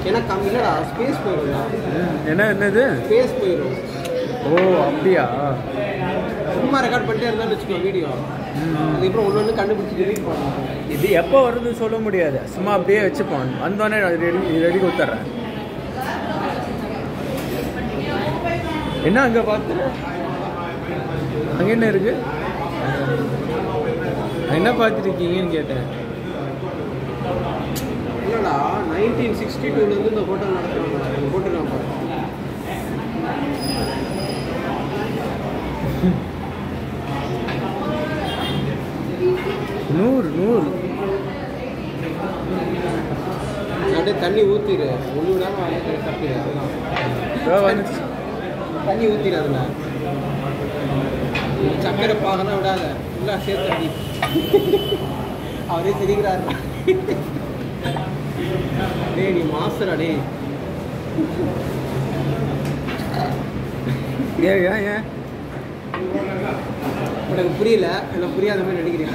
ஏன்னா கம்மி இல்லைடா ஸ்பேஸ் போயிடும்டா என்ன என்னது ஸ்பேஸ் போயிடும் ஓ அப்படியா சும்மா ரெக்கார்ட் பண்ணிட்டே இருந்தாலும் வச்சுக்கோ வீடியோ அதுக்கப்புறம் ஒன்று ஒன்று கண்டுபிடிச்சி delete பண்ணணும் இது எப்போ வருது சொல்ல முடியாது சும்மா அப்படியே வச்சுப்போம் வந்தோடனே ரெடி ரெடி கொடுத்துட்றேன் என்ன அங்கே பார்த்து அங்கே என்ன இருக்கு என்ன பார்த்துருக்கீங்கன்னு கேட்டேன் இல்லைடா நைன்டீன் சிக்ஸ்டி டூலேருந்து இந்த ஹோட்டல் நடத்துகிறாங்க போட்டுருக்காங்க பாரு. நூறு நூறு அப்படியே தண்ணி ஊற்றிடு ஒன்று விடாமல் அப்படியே தப்பிடு அதுதான் இதோ வந்துச்சு தண்ணி ஊற்றிடு அதில் சக்கரை பாகனா விடாத ஃபுல்லாக சேர்த்து அடி அவரே சிரிக்கிறாரு டேய் நீ மாஸ்டரா டேய் ஏன் ஏன் ஏன் உனக்கு புரியல எனக்கு புரியாத மாதிரி நடிக்கிறியா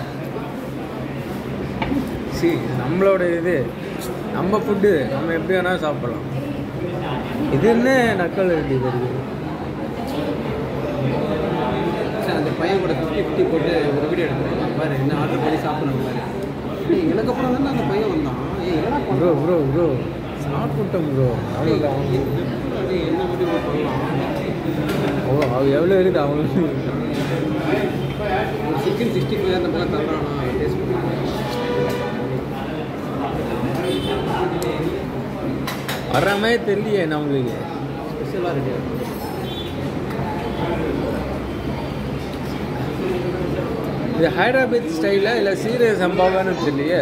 சி நம்மளோட இது நம்ம ஃபுட்டு நம்ம எப்படி வேணால் சாப்பிடலாம் இது என்ன நக்கல் எப்படி வருது சரி அந்த பையன் கூட ஃபிஃப்டி ஃபிஃப்டி போட்டு ஒரு வீடியோ எடுக்கிறேன் பாரு என்ன ஆர்டர் பண்ணி சாப்பிடணும் பாரு ஏய், எனக்கு அப்புறம் தானே அந்த பையன் வந்தான் ஏய் என்னடா ப்ரோ பண்ணுறோம் ப்ரோ ப்ரோ சாப்பிட்டோம் ப்ரோ அவ்வளோதான் என்ன முடிவு பண்ணலாம் ஓ அவ எவ்வளோ இருக்குது அவங்களுக்கு ஒரு சிக்கன் சிக்ஸ்டி ஃபைவ் அந்த மாதிரி தர்றானா டேஸ்ட் பண்ணி வர்ற மாதிரி தெரியலையே நம்மளுக்கு ஸ்பெஷலாக இருக்கு இது ஹைதராபாத் ஸ்டைலில் இல்லை சீரக சம்பாவான்னு தெரியலையே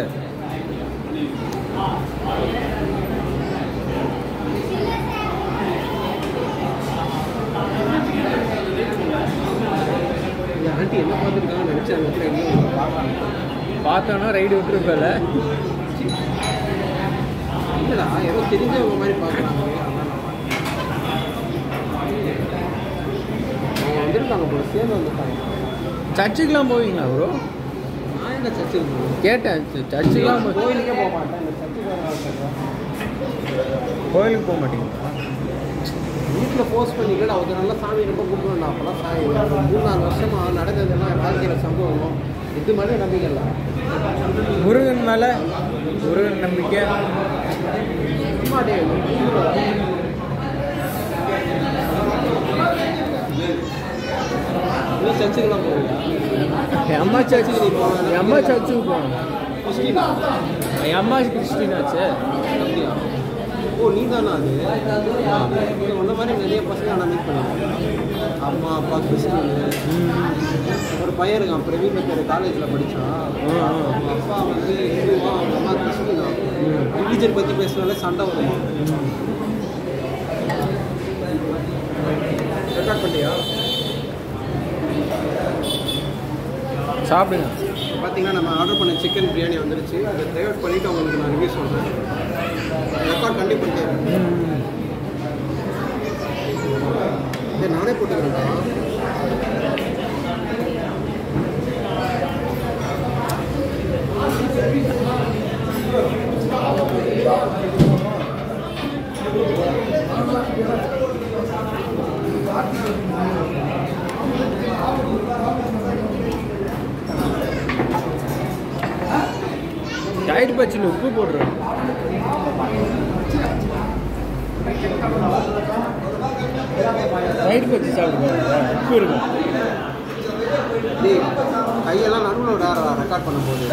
இந்த ஆண்டி என்ன பார்த்துருக்காங்கன்னு நினச்சி அந்த இடத்துல எங்கேயும் பார்க்கலாம் பார்த்தோன்னா ரைடு விட்டுருப்பல இல்லைடா ஏதோ தெரிஞ்சவங்க மாதிரி பார்க்குறாங்க அதான் நான் பார்த்தேன். அவங்க வந்திருக்காங்க போல சேர்ந்து வந்துருக்காங்க சர்ச்சுக்கெலாம் போவீங்களா ப்ரோ நான் என்ன சர்ச்சுக்கு போகணும் கேட்டேன் சர்ச்சுக்கெலாம் போ- கோயிலுக்கே போக மாட்டேன் இந்த சர்ச்சுக்கு கோயிலுக்கு போக மாட்டீங்களா வீட்டில் போஸ்ட் பண்ணிக்கல அவங்க நல்லா சாமி ரொம்ப கும்பிடுவேன் அப்போலாம் சாமி ஒரு மூணு நாலு வருஷமாக நடந்ததெல்லாம் என் வாழ்க்கையில் சம்பவம் இது மாதிரி நம்பிக்கை இல்லை முருகன் மேலே முருகன் நம்பிக்கை சும்மா டே நீ சர்ச்சுக்கெல்லாம் போவியா என் அம்மா சர்ச்சுக்கு நீ போகணும் என் அம்மா சர்ச்சுக்கு போகணும் கிறிஸ்டினா என் அம்மா கிறிஸ்டினாச்சு அப்படியா ஓ நீ தானா அது இது உன்ன மாதிரி நிறைய பசங்க நான் மீட் பண்ணிருக்கேன் அம்மா அப்பா கிறிஸ்டின் ஒரு பையன் இருக்கான் பிரவீன் பேர் காலேஜில் படித்தான் அவங்க அப்பா வந்து இந்துவா அவங்க அம்மா கிறிஸ்டினா ரிலீஜன் பற்றி பேசினாலே சண்டை வருமா ரெக்கார்ட் பண்ணியா சாப்பிடுங்க பார்த்தீங்கன்னா நம்ம ஆர்டர் பண்ண சிக்கன் பிரியாணி வந்துருச்சு அதை டைவர்ட் பண்ணிவிட்டு அவங்களுக்கு நான் ரிவ்யூ சொல்கிறேன் ரெக்கார்ட் கண்டிப்பாக பண்ணிட்டேன் இதை நானே போட்டுக்கிறேன்டா டயட் பச்சில் உப்பு போடுறேன் டயட் பச்சி சாப்பிடுங்க உப்பு இருக்கும் டேய் கையெல்லாம் நடுவில் விடாரா ரெக்கார்ட் பண்ணும்போது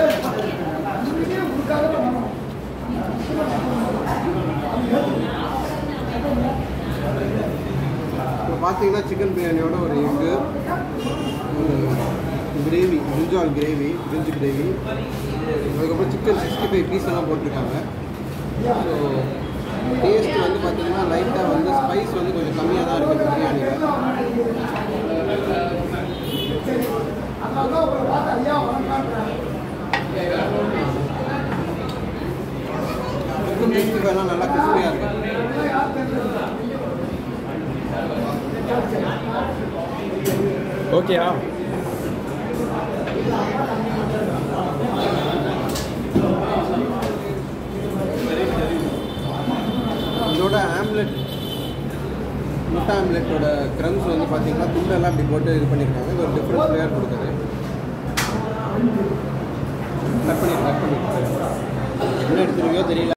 இப்போ பார்த்தீங்கன்னா சிக்கன் பிரியாணியோட ஒரு எக்கு கிரேவி பிரிஞ்சால் கிரேவி பிரிஞ்சு கிரேவி அதுக்கப்புறம் சிக்கன் சிக்ஸ்டி ஃபைவ் பீஸ் எல்லாம் போட்டிருக்காங்க ஸோ டேஸ்ட் வந்து பார்த்தீங்கன்னா லைட்டாக வந்து ஸ்பைஸ் வந்து கொஞ்சம் கம்மியாக தான் இருக்குது பிரியாணியில் சிக்கன் சிக்ஸ்டி ஃபைவ்லாம் நல்லா கிறிஸ்பியாக இருக்கு ஓகேயா இதோட ஆம்லெட் முட்டை ஆம்லெட்டோட க்ரம்ஸ் வந்து பார்த்தீங்கன்னா துண்டெல்லாம் இப்படி போட்டு இது பண்ணியிருக்காங்க இது ஒரு டிஃப்ரெண்ட் ஃப்ளேவர் கொடுக்குது கட் பண்ணி கட் பண்ணி என்ன எடுத்துருவியோ தெரியல